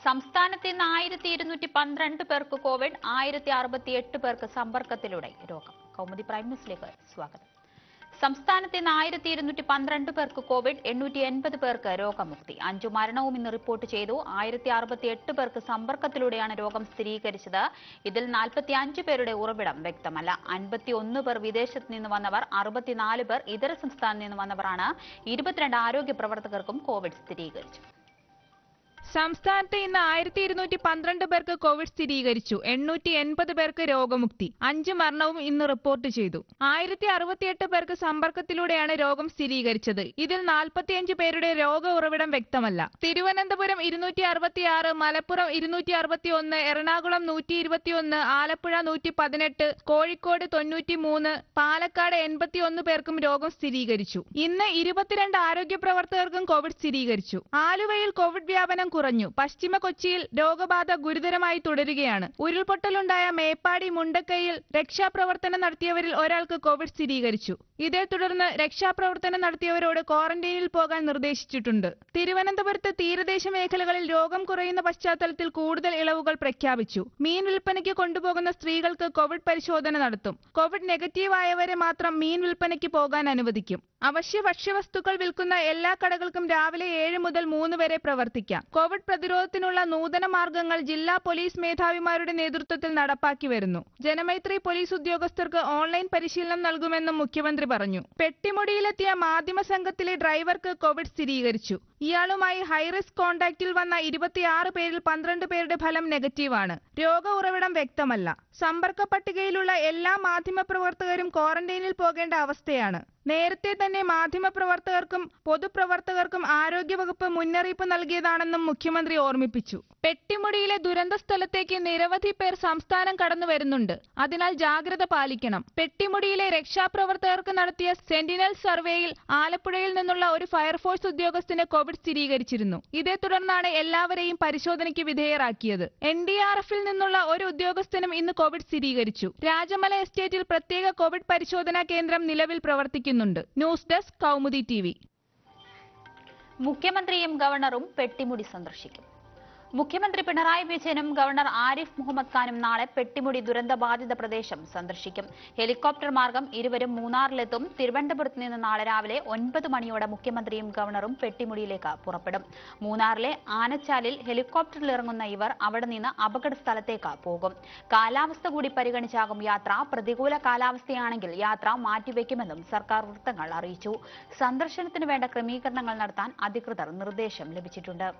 സംസ്ഥാനത്ത് ഇന്ന് ആയിരത്തി ഇരുന്നൂറ്റി പന്ത്രണ്ട് പേർക്ക് കോവിഡ് ആയിരത്തി അറുപത്തി എട്ട് പേർക്ക് സമ്പർക്കത്തിലൂടെ രോഗം കൗമുദി പ്രൈം ന്യൂസിലേക്ക് സ്വാഗതം സംസ്ഥാനത്ത് ഇന്ന് ആയിരത്തി ഇരുന്നൂറ്റി പന്ത്രണ്ട് പേർക്ക് കോവിഡ് എണ്ണൂറ്റി എൺപത് പേർക്ക് രോഗമുക്തി അഞ്ചു മരണവും ഇന്ന് റിപ്പോർട്ട് ചെയ്തു ആയിരത്തി അറുപത്തി എട്ട് പേർക്ക് സമ്പർക്കത്തിലൂടെയാണ് രോഗം സ്ഥിരീകരിച്ചത് ഇതിൽ നാൽപ്പത്തി അഞ്ച് പേരുടെ ഉറവിടം വ്യക്തമല്ല അൻപത്തി ഒന്ന് പേർ വിദേശത്ത് നിന്ന് വന്നവർ അറുപത്തിനാല് പേർ ഇതര സംസ്ഥാനത്ത് നിന്ന് വന്നവരാണ് ഇരുപത്തിരണ്ട് ആരോഗ്യ പ്രവർത്തകർക്കും കോവിഡ് സ്ഥിരീകരിച്ചു സംസ്ഥാനത്ത് ഇന്ന് ആയിരത്തി ഇരുന്നൂറ്റി പന്ത്രണ്ട് പേർക്ക് കോവിഡ് സ്ഥിരീകരിച്ചു എണ്ണൂറ്റി എൺപത് പേർക്ക് രോഗമുക്തി അഞ്ച് മരണവും ഇന്ന് റിപ്പോർട്ട് ചെയ്തു ആയിരത്തി അറുപത്തിയെട്ട് പേർക്ക് സമ്പർക്കത്തിലൂടെയാണ് രോഗം സ്ഥിരീകരിച്ചത് ഇതിൽ നാൽപ്പത്തിയഞ്ച് പേരുടെ രോഗ ഉറവിടം വ്യക്തമല്ല തിരുവനന്തപുരം ഇരുന്നൂറ്റി അറുപത്തിയാറ് മലപ്പുറം ഇരുന്നൂറ്റി അറുപത്തി ഒന്ന് എറണാകുളം നൂറ്റി ഇരുപത്തിയൊന്ന് ആലപ്പുഴ നൂറ്റി പതിനെട്ട് കോഴിക്കോട് തൊണ്ണൂറ്റി മൂന്ന് പാലക്കാട് എൺപത്തി ഒന്ന് പേർക്കും രോഗം സ്ഥിരീകരിച്ചു ഇന്ന് ഇരുപത്തിരണ്ട് ആരോഗ്യ പ്രവർത്തകർക്കും കോവിഡ് സ്ഥിരീകരിച്ചു ആലുവയിൽ കോവിഡ് വ്യാപനം കുറഞ്ഞു പശ്ചിമ കൊച്ചിയിൽ രോഗബാധ ഗുരുതരമായി തുടരുകയാണ് ഉരുൾപൊട്ടലുണ്ടായ മേപ്പാടി മുണ്ടക്കയിൽ രക്ഷാപ്രവർത്തനം നടത്തിയവരിൽ ഒരാൾക്ക് കോവിഡ് സ്ഥിരീകരിച്ചു ഇതേ തുടർന്ന് രക്ഷാപ്രവർത്തനം നടത്തിയവരോട് ക്വാറന്റൈനിൽ പോകാൻ നിർദ്ദേശിച്ചിട്ടുണ്ട് തിരുവനന്തപുരത്ത് തീരദേശ മേഖലകളിൽ രോഗം കുറയുന്ന പശ്ചാത്തലത്തിൽ കൂടുതൽ ഇളവുകൾ പ്രഖ്യാപിച്ചു മീൻ വിൽപ്പനയ്ക്ക് കൊണ്ടുപോകുന്ന സ്ത്രീകൾക്ക് കോവിഡ് പരിശോധന നടത്തും കോവിഡ് നെഗറ്റീവ് ആയവരെ മാത്രം മീൻ വിൽപ്പനയ്ക്ക് പോകാൻ അനുവദിക്കും അവശ്യ ഭക്ഷ്യവസ്തുക്കൾ വിൽക്കുന്ന എല്ലാ കടകൾക്കും രാവിലെ ഏഴ് മുതൽ മൂന്ന് വരെ പ്രവർത്തിക്കാം കോവിഡ് പ്രതിരോധത്തിനുള്ള നൂതന മാർഗങ്ങൾ ജില്ലാ പോലീസ് മേധാവിമാരുടെ നേതൃത്വത്തിൽ നടപ്പാക്കി വരുന്നു ജനമൈത്രി പോലീസ് ഉദ്യോഗസ്ഥർക്ക് ഓൺലൈൻ പരിശീലനം നൽകുമെന്നും മുഖ്യമന്ത്രി പറഞ്ഞു പെട്ടിമുടിയിലെത്തിയ മാധ്യമ സംഘത്തിലെ ഡ്രൈവർക്ക് കോവിഡ് സ്ഥിരീകരിച്ചു ഇയാളുമായി ഹൈറിസ്ക് കോണ്ടാക്റ്റിൽ വന്ന ഇരുപത്തിയാറ് പേരിൽ പന്ത്രണ്ട് പേരുടെ ഫലം നെഗറ്റീവാണ് രോഗ ഉറവിടം വ്യക്തമല്ല സമ്പർക്ക പട്ടികയിലുള്ള എല്ലാ മാധ്യമപ്രവർത്തകരും ക്വാറന്റൈനിൽ പോകേണ്ട അവസ്ഥയാണ് നേരത്തെ തന്നെ മാധ്യമപ്രവർത്തകർക്കും പൊതുപ്രവർത്തകർക്കും ആരോഗ്യവകുപ്പ് മുന്നറിയിപ്പ് നൽകിയതാണെന്നും മുഖ്യമന്ത്രി ഓർമ്മിപ്പിച്ചു പെട്ടിമുടിയിലെ ദുരന്ത സ്ഥലത്തേക്ക് നിരവധി പേർ സംസ്ഥാനം കടന്നു വരുന്നുണ്ട് അതിനാൽ ജാഗ്രത പാലിക്കണം പെട്ടിമുടിയിലെ രക്ഷാപ്രവർത്തകർക്ക് നടത്തിയ സെന്റിനൽ സർവേയിൽ ആലപ്പുഴയിൽ നിന്നുള്ള ഒരു ഫയർഫോഴ്സ് ഉദ്യോഗസ്ഥന് കോവിഡ് സ്ഥിരീകരിച്ചിരുന്നു ഇതേ തുടർന്നാണ് എല്ലാവരെയും പരിശോധനയ്ക്ക് വിധേയരാക്കിയത് എൻ ഡി ആർ എഫിൽ നിന്നുള്ള ഒരു ഉദ്യോഗസ്ഥനും ഇന്ന് കോവിഡ് സ്ഥിരീകരിച്ചു രാജമല എസ്റ്റേറ്റിൽ പ്രത്യേക കോവിഡ് പരിശോധനാ കേന്ദ്രം നിലവിൽ പ്രവർത്തിക്കുന്നുണ്ട് ന്യൂസ് ഡെസ്ക് കൗമുദി ടി മുഖ്യമന്ത്രിയും ഗവർണറും പെട്ടിമുടി സന്ദർശിക്കും മുഖ്യമന്ത്രി പിണറായി വിജയനും ഗവർണർ ആരിഫ് മുഹമ്മദ് ഖാനും നാളെ പെട്ടിമുടി ദുരന്തബാധിത പ്രദേശം സന്ദർശിക്കും ഹെലികോപ്റ്റർ മാർഗം ഇരുവരും മൂന്നാറിലെത്തും തിരുവനന്തപുരത്ത് നിന്ന് നാളെ രാവിലെ ഒൻപത് മണിയോടെ മുഖ്യമന്ത്രിയും ഗവർണറും പെട്ടിമുടിയിലേക്ക് പുറപ്പെടും മൂന്നാറിലെ ആനച്ചാലിൽ ഹെലികോപ്റ്ററിൽ ഇറങ്ങുന്ന ഇവർ അവിടെ നിന്ന് അപകട സ്ഥലത്തേക്ക് പോകും കാലാവസ്ഥ കൂടി പരിഗണിച്ചാകും യാത്ര പ്രതികൂല കാലാവസ്ഥയാണെങ്കിൽ യാത്ര മാറ്റിവെക്കുമെന്നും സർക്കാർ വൃത്തങ്ങൾ അറിയിച്ചു സന്ദർശനത്തിന് വേണ്ട ക്രമീകരണങ്ങൾ നടത്താൻ അധികൃതർ നിർദ്ദേശം ലഭിച്ചിട്ടുണ്ട്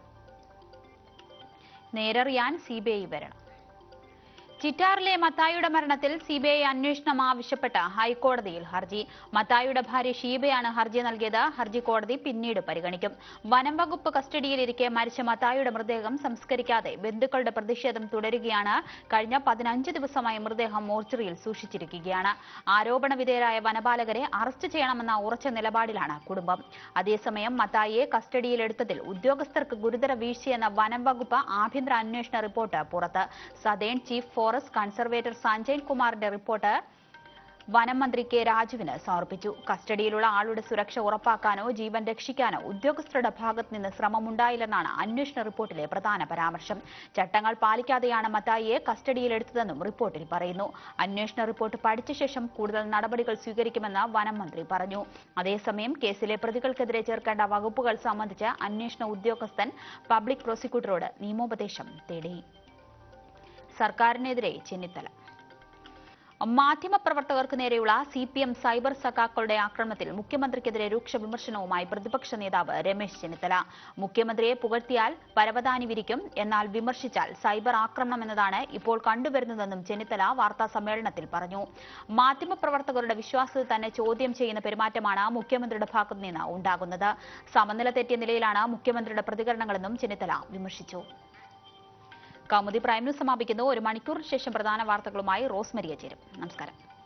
നേരറിയാൻ സിബിഐ വരണം ചിറ്റാറിലെ മത്തായിയുടെ മരണത്തിൽ സിബിഐ അന്വേഷണം ആവശ്യപ്പെട്ട് ഹൈക്കോടതിയിൽ ഹർജി മത്തായിയുടെ ഭാര്യ ഷീബയാണ് ഹർജി നൽകിയത് ഹർജി കോടതി പിന്നീട് പരിഗണിക്കും വനം വകുപ്പ് കസ്റ്റഡിയിലിരിക്കെ മരിച്ച മത്തായിയുടെ മൃതദേഹം സംസ്കരിക്കാതെ ബന്ധുക്കളുടെ പ്രതിഷേധം തുടരുകയാണ് കഴിഞ്ഞ പതിനഞ്ച് ദിവസമായി മൃതദേഹം മോർച്ചറിയിൽ സൂക്ഷിച്ചിരിക്കുകയാണ് ആരോപണ വിധേയരായ വനപാലകരെ അറസ്റ്റ് ചെയ്യണമെന്ന ഉറച്ച നിലപാടിലാണ് കുടുംബം അതേസമയം മത്തായിയെ കസ്റ്റഡിയിലെടുത്തതിൽ ഉദ്യോഗസ്ഥർക്ക് ഗുരുതര വീഴ്ചയെന്ന വനം വകുപ്പ് ആഭ്യന്തര അന്വേഷണ റിപ്പോർട്ട് പുറത്ത് southern chief forest conservator Sanjay കുമാറിന്റെ റിപ്പോർട്ട് വനം മന്ത്രി കെ രാജുവിന് സമർപ്പിച്ചു കസ്റ്റഡിയിലുള്ള ആളുടെ സുരക്ഷ ഉറപ്പാക്കാനോ ജീവൻ രക്ഷിക്കാനോ ഉദ്യോഗസ്ഥരുടെ ഭാഗത്ത് നിന്ന് ശ്രമമുണ്ടായില്ലെന്നാണ് അന്വേഷണ റിപ്പോർട്ടിലെ പ്രധാന പരാമർശം ചട്ടങ്ങൾ പാലിക്കാതെയാണ് മത്തായിയെ കസ്റ്റഡിയിലെടുത്തതെന്നും റിപ്പോർട്ടിൽ പറയുന്നു അന്വേഷണ റിപ്പോർട്ട് പഠിച്ച ശേഷം കൂടുതൽ നടപടികൾ സ്വീകരിക്കുമെന്ന് വനം മന്ത്രി പറഞ്ഞു അതേസമയം കേസിലെ പ്രതികൾക്കെതിരെ ചേർക്കേണ്ട വകുപ്പുകൾ സംബന്ധിച്ച് അന്വേഷണ ഉദ്യോഗസ്ഥൻ പബ്ലിക് പ്രോസിക്യൂട്ടറോട് നിയമോപദേശം തേടി സർക്കാരിനെതിരെ ചെന്നിത്തല മാധ്യമപ്രവർത്തകർക്ക് നേരെയുള്ള സി പി എം സൈബർ സഖാക്കളുടെ ആക്രമണത്തിൽ മുഖ്യമന്ത്രിക്കെതിരെ രൂക്ഷ വിമർശനവുമായി പ്രതിപക്ഷ നേതാവ് രമേശ് ചെന്നിത്തല മുഖ്യമന്ത്രിയെ പുകഴ്ത്തിയാൽ പരവതാനി വിരിക്കും എന്നാൽ വിമർശിച്ചാൽ സൈബർ ആക്രമണം എന്നതാണ് ഇപ്പോൾ കണ്ടുവരുന്നതെന്നും ചെന്നിത്തല വാർത്താ സമ്മേളനത്തിൽ പറഞ്ഞു മാധ്യമപ്രവർത്തകരുടെ വിശ്വാസത്തിൽ തന്നെ ചോദ്യം ചെയ്യുന്ന പെരുമാറ്റമാണ് മുഖ്യമന്ത്രിയുടെ ഭാഗത്തു നിന്ന് ഉണ്ടാകുന്നത് സമനില തെറ്റിയ നിലയിലാണ് മുഖ്യമന്ത്രിയുടെ പ്രതികരണങ്ങളെന്നും ചെന്നിത്തല വിമർശിച്ചു കൗമുദി പ്രൈം ന്യൂസ് സമാപിക്കുന്നു ഒരു മണിക്കൂറിന് ശേഷം പ്രധാന വാർത്തകളുമായി റോസ്മരിയ ചേരും നമസ്കാരം